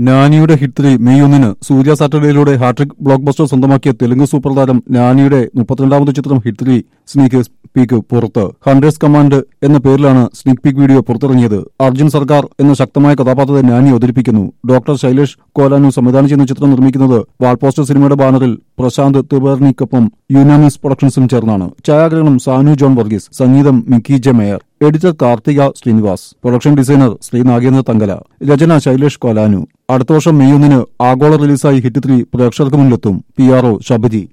നാനിയുടെ hit three May ഒന്നിന് സൂര്യ സാറ്റർഡേയിലൂടെ hattrick blockbuster സ്വന്തമാക്കിയ തെലുങ്ക് സൂപ്പർ താരം നാനിയുടെ മുപ്പത്തിരണ്ടാമത് ചിത്രം ഹിറ്റ് ത്രീ സ്നീക്ക് പീക്ക് പുറത്ത് ഹൺഡ്രഡ്സ് കമാൻഡ് എന്ന പേരിലാണ് സ്നീക് പീക്ക് വീഡിയോ പുറത്തിറങ്ങിയത് അർജുൻ സർക്കാർ എന്ന ശക്തമായ കഥാപാത്രത്തെ നാനി അവതരിപ്പിക്കുന്നു ഡോക്ടർ ശൈലേഷ് കോലാനു സംവിധാനം ചെയ്യുന്ന ചിത്രം നിർമ്മിക്കുന്നത് വാൾപോസ്റ്റർ സിനിമയുടെ ബാനറിൽ പ്രശാന്ത് തിബർണിക്കൊപ്പം യുനാമിസ് പ്രൊഡക്ഷൻസും ചേർന്നാണ് ഛായാഗ്രഹണം സാനു ജോൺ വർഗീസ് സംഗീതം Mickey J Meyer editor Karthika Srinivas production designer Sri Nagendra Tangala രചന ശൈലേഷ് കോലാനു അടുത്ത വർഷം മെയ് ഒന്നിന് ആഗോള റിലീസായി ഹിറ്റ് ത്രീ പ്രേക്ഷകർക്ക് മുന്നിലെത്തും പി ആർ ഒ ശബരി